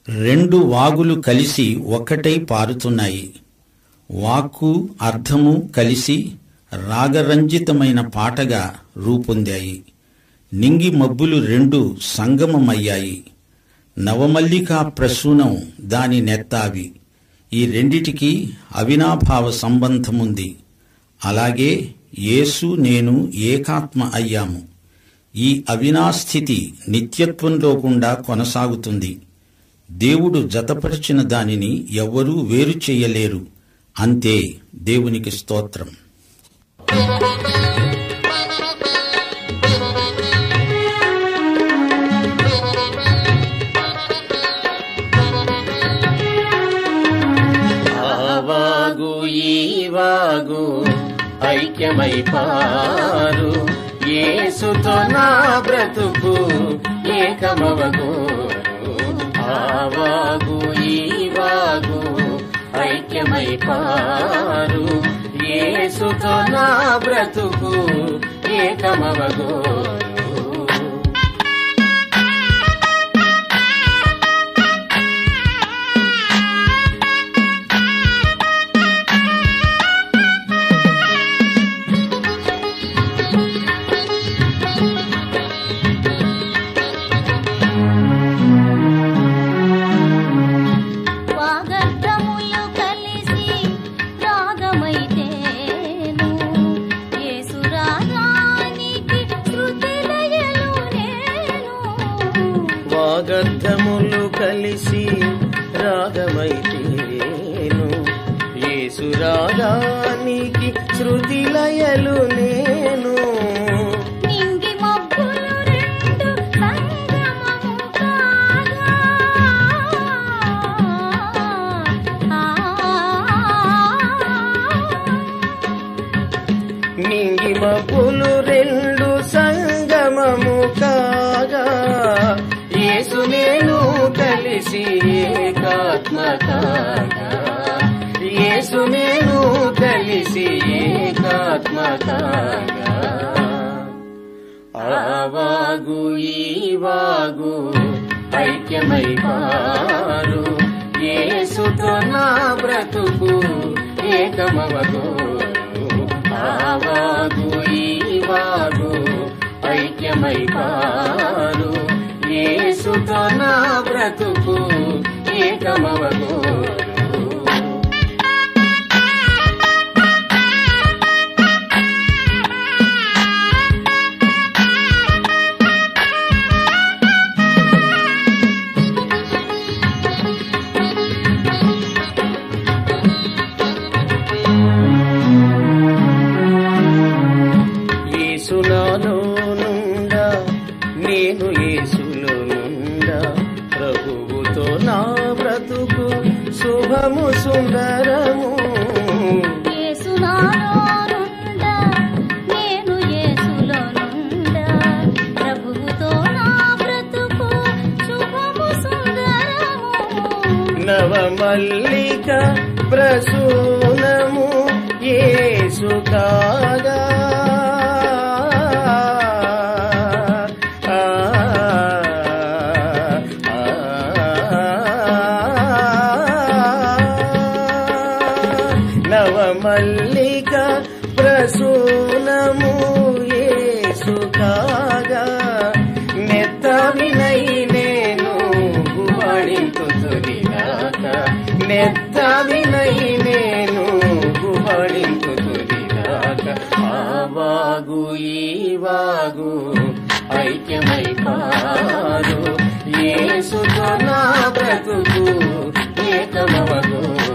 రెండు వాగులు కలిసి ఒక్కటై పారుతున్నాయి వాక్కు అర్థము కలిసి రాగరంజితమైన పాటగా రూపొందాయి నింగి మబ్బులు రెండు సంగమమయ్యాయి నవమల్లికా ప్రసూనం దాని నెత్తావి ఈ రెండిటికి అవినాభావ సంబంధముంది అలాగే యేసు నేను ఏకాత్మ అయ్యాము ఈ అవినాస్థితి నిత్యత్వంలో గుండా కొనసాగుతుంది దేవుడు జతపరిచిన దానిని ఎవ్వరూ వేరు చేయలేరు అంతే దేవునికి స్తోత్రం ఆవాగు ఈవాగు ఐక్యమై పారు యేసుతో నా బ్రతుకు ఏకమవగు ఆవాగు ఈవాగు ఐక్యమై పారు యేసుతో నా బ్రతుకు ఏకమవగు వాగర్థములు కలిసి రాగమైతేను యేసు రాగానికి శృతి లయలు నేను వాగర్థములు కలిసి రాగమైతేను యేసు రాగానికి శృతి లయలు నేను నింగి మబ్బులు రెండు సంగమము కాగా నింగి మబ్బులు రెండు సంగమము కాగా యేసు నేను కలిసి ఏకాత్మ కాగా యేసు నేను కలిసి ఏకాత్మ కాగా ఆవాగు ఈవాగు ఐక్యమై పారు యేసుతో నా బ్రతుకు ఏకమవగు ఆవాగు ఈవాగు ఐక్యమై పారు యేసుతో నా బ్రతుకు ఏకమవగు యేసునాలో నుండా నేను యేసులో నుండా ప్రభువుతో నా బ్రతుకు శుభము సుందరము యేసు నాలో నుండా నేను యేసులో నుండా ప్రభువుతో నా బ్రతుకు శుభము సుందరము నవమల్లిక ప్రసూనము యేసు కాగా ఆ, ఆ, నవమల్లిక ప్రసూనము యేసు కాగా నెత్త వినై నేను గుబడింతుతురిగాక నెత్త వినై నేను గుబడింతుతురిగాక ఆవాగు ఈవాగు ఐక్యమై పారు యేసుతో నా బ్రతుకు ఏకమవగు